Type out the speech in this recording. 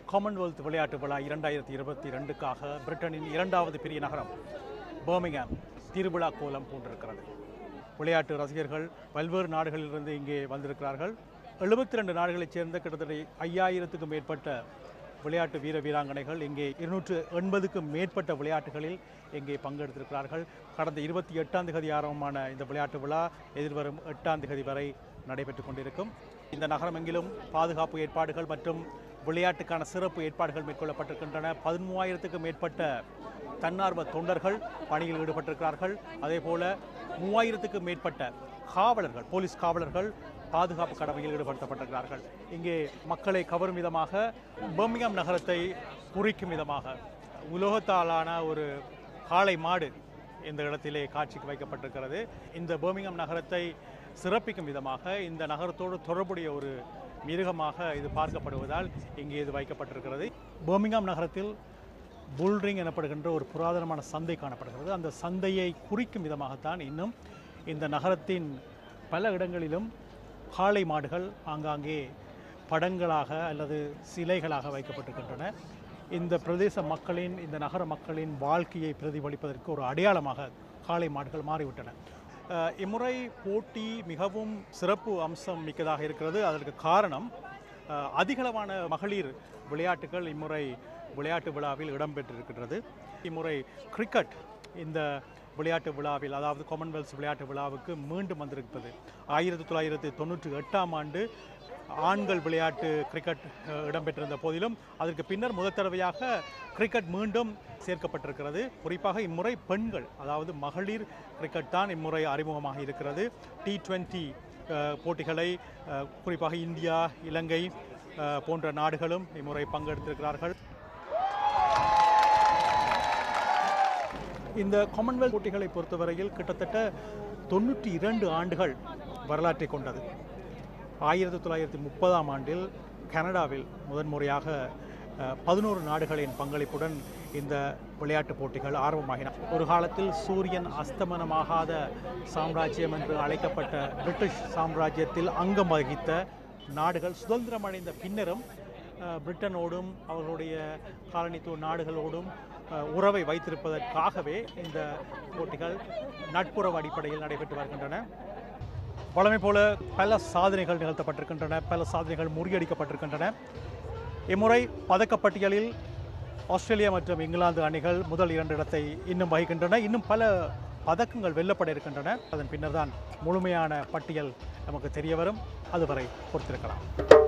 Commonwealth விளையாட்டு விழா இரண்டாயிரத்தி இருபத்தி ரெண்டுக்காக பிரிட்டனின் இரண்டாவது பெரிய நகரம் பர்மிங்ஹாம் திருவிழா கோலம் பூண்டிருக்கிறது விளையாட்டு ரசிகர்கள் பல்வேறு நாடுகளிலிருந்து இங்கே வந்திருக்கிறார்கள் எழுபத்தி ரெண்டு நாடுகளைச் சேர்ந்த கிட்டத்தட்ட ஐயாயிரத்துக்கும் மேற்பட்ட விளையாட்டு வீர வீராங்கனைகள் இங்கே இருநூற்று எண்பதுக்கும் மேற்பட்ட விளையாட்டுகளில் இங்கே பங்கெடுத்திருக்கிறார்கள் கடந்த இருபத்தி எட்டாம் தேதி ஆரம்பமான இந்த விளையாட்டு விழா எதிர்வரும் எட்டாம் தேதி வரை நடைபெற்றுக் கொண்டிருக்கும் இந்த நகரமெங்கிலும் பாதுகாப்பு ஏற்பாடுகள் மற்றும் விளையாட்டுக்கான சிறப்பு ஏற்பாடுகள் மேற்கொள்ளப்பட்டிருக்கின்றன பதிமூவாயிரத்துக்கும் மேற்பட்ட தன்னார்வ தொண்டர்கள் பணியில் ஈடுபட்டிருக்கிறார்கள் அதே போல மூவாயிரத்துக்கும் மேற்பட்ட காவலர்கள் போலீஸ் காவலர்கள் பாதுகாப்பு கடமையில் ஈடுபடுத்தப்பட்டிருக்கிறார்கள் இங்கே மக்களை கவரும் விதமாக பர்மிங்ஹாம் நகரத்தை குறிக்கும் விதமாக உலோகத்தாலான ஒரு காளை மாடு இந்த இடத்திலே காட்சிக்கு வைக்கப்பட்டிருக்கிறது இந்த பர்மிங்ஹாம் நகரத்தை சிறப்பிக்கும் விதமாக இந்த நகரத்தோடு தொடர்புடைய ஒரு மிருகமாக இது பார்க்கப்படுவதால் இங்கே இது வைக்கப்பட்டிருக்கிறது பர்மிங்ஹாம் நகரத்தில் புல்ரிங் எனப்படுகின்ற ஒரு புராதனமான சந்தை காணப்படுகிறது அந்த சந்தையை குறிக்கும் விதமாகத்தான் இன்னும் இந்த நகரத்தின் பல இடங்களிலும் காளை மாடுகள் ஆங்காங்கே படங்களாக அல்லது சிலைகளாக வைக்கப்பட்டிருக்கின்றன இந்த பிரதேச மக்களின் இந்த நகர மக்களின் வாழ்க்கையை பிரதிபலிப்பதற்கு ஒரு அடையாளமாக காளை மாடுகள் மாறிவிட்டன அஹ், இம்முறை போட்டி மிகவும் சிறப்பு அம்சம் மிக்கதாக இருக்கிறது அதற்கு காரணம் அஹ், அதிகளவான மகளிர் விளையாட்டுகள் இம்முறை விளையாட்டு விழாவில் இடம்பெற்றிருக்கின்றது இம்முறை கிரிக்கெட் இந்த விளையாட்டு விழாவில் அதாவது காமன்வெல்த் விளையாட்டு விழாவுக்கு மீண்டும் வந்திருப்பது ஆயிரத்தி தொள்ளாயிரத்தி தொண்ணூற்றி எட்டாம் ஆண்டு ஆண்கள் விளையாட்டு கிரிக்கெட் அஹ், இடம்பெற்றிருந்த போதிலும் அதற்கு பின்னர் முதல் தடவையாக கிரிக்கெட் மீண்டும் சேர்க்கப்பட்டிருக்கிறது குறிப்பாக இம்முறை பெண்கள் அதாவது மகளிர் கிரிக்கெட் தான் இம்முறை அறிமுகமாக இருக்கிறது டி டுவெண்ட்டி போட்டிகளை அஹ், குறிப்பாக இந்தியா இலங்கை அஹ், போன்ற நாடுகளும் இம்முறை பங்கெடுத்திருக்கிறார்கள் இந்த காமன்வெல்த் போட்டிகளை பொறுத்தவரையில் கிட்டத்தட்ட தொண்ணூற்றி இரண்டு ஆண்டுகள் வரலாற்றை கொண்டது ஆயிரத்தி தொள்ளாயிரத்தி முப்பதாம் ஆண்டில் கனடாவில் முதன்முறையாக பதினோரு நாடுகளின் பங்களிப்புடன் இந்த விளையாட்டுப் போட்டிகள் ஆரம்பமாகின ஒரு காலத்தில் சூரியன் அஸ்தமனமாகாத சாம்ராஜ்யம் என்று அழைக்கப்பட்ட பிரிட்டிஷ் சாம்ராஜ்யத்தில் அங்கம் வகித்த நாடுகள் சுதந்திரம் அடைந்த பின்னரும் அஹ், பிரிட்டனோடும் அவர்களுடைய காலனித்துவ நாடுகளோடும் அஹ், உறவை வைத்திருப்பதற்காகவே இந்த போட்டிகள் நட்புறவு அடிப்படையில் நடைபெற்று வருகின்றன வழமை போல பல சாதனைகள் நிகழ்த்தப்பட்டிருக்கின்றன பல சாதனைகள் முறியடிக்கப்பட்டிருக்கின்றன இம்முறை பதக்கப்பட்டியலில் ஆஸ்திரேலியா மற்றும் இங்கிலாந்து அணிகள் முதல் இரண்டு இடத்தை இன்னும் வகிக்கின்றன இன்னும் பல பதக்கங்கள் வெல்லப்பட இருக்கின்றன அதன் பின்னர் தான் முழுமையான பட்டியல் நமக்கு தெரிய வரும் அதுவரை பொறுத்திருக்கலாம்